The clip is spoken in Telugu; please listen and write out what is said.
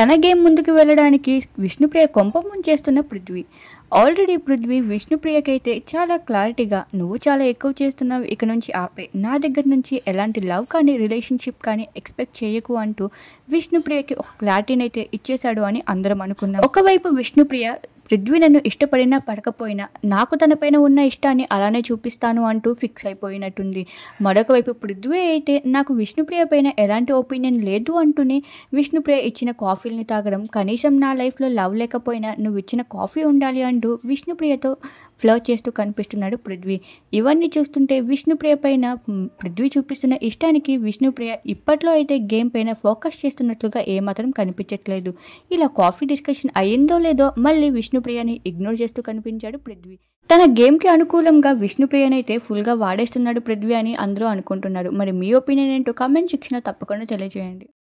తన గేమ్ ముందుకు వెళ్ళడానికి విష్ణుప్రియ కొంప ముంచేస్తున్న పృథ్వీ ఆల్రెడీ పృథ్వీ విష్ణుప్రియకైతే చాలా క్లారిటీగా నువ్వు చాలా ఎక్కువ చేస్తున్నావు ఇక నుంచి ఆపే నా దగ్గర నుంచి ఎలాంటి లవ్ కానీ రిలేషన్షిప్ కానీ ఎక్స్పెక్ట్ చేయకు అంటూ విష్ణుప్రియకి ఒక క్లారిటీని అయితే ఇచ్చేశాడు అని అందరం అనుకున్నాం ఒకవైపు విష్ణుప్రియ పృథ్వీ నన్ను ఇష్టపడినా పడకపోయినా నాకు తనపైన ఉన్న ఇష్టాన్ని అలానే చూపిస్తాను అంటూ ఫిక్స్ అయిపోయినట్టుంది మరొక వైపు పృథ్వీ అయితే నాకు విష్ణుప్రియ పైన ఎలాంటి ఒపీనియన్ లేదు అంటూనే విష్ణుప్రియ ఇచ్చిన కాఫీని తాగడం కనీసం నా లైఫ్లో లవ్ లేకపోయినా నువ్వు ఇచ్చిన కాఫీ ఉండాలి అంటూ విష్ణుప్రియతో ఫ్లవ్ చేస్తూ కనిపిస్తున్నాడు పృథ్వీ ఇవన్నీ చూస్తుంటే విష్ణుప్రియ పైన మ్, పృథ్వీ చూపిస్తున్న ఇష్టానికి విష్ణుప్రియ ఇప్పట్లో అయితే గేమ్ పైన ఫోకస్ చేస్తున్నట్లుగా ఏమాత్రం కనిపించట్లేదు ఇలా కాఫీ డిస్కషన్ అయ్యిందో లేదో మళ్ళీ విష్ణుప్రియని ఇగ్నోర్ చేస్తూ కనిపించాడు పృథ్వీ తన గేమ్కి అనుకూలంగా విష్ణుప్రియనైతే ఫుల్గా వాడేస్తున్నాడు పృథ్వీ అని అందరూ అనుకుంటున్నారు మరి మీ ఒపీనియన్ ఏంటో కామెంట్ సెక్షన్లో తప్పకుండా తెలియజేయండి